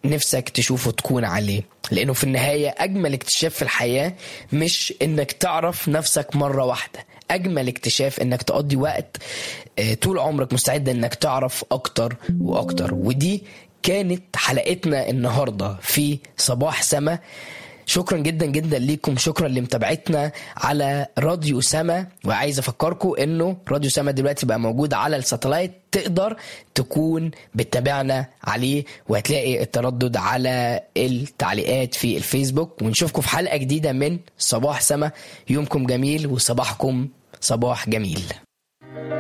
نفسك تشوفه تكون عليه لانه في النهايه اجمل اكتشاف في الحياه مش انك تعرف نفسك مره واحده اجمل اكتشاف انك تقضي وقت آه، طول عمرك مستعد انك تعرف اكتر واكتر ودي كانت حلقتنا النهارده في صباح سما شكرا جدا جدا ليكم شكرا لمتابعتنا على راديو سما وعايز افكركم انه راديو سما دلوقتي بقى موجود على الساتلايت تقدر تكون بتتابعنا عليه وهتلاقي التردد على التعليقات في الفيسبوك ونشوفكم في حلقه جديده من صباح سما يومكم جميل وصباحكم صباح جميل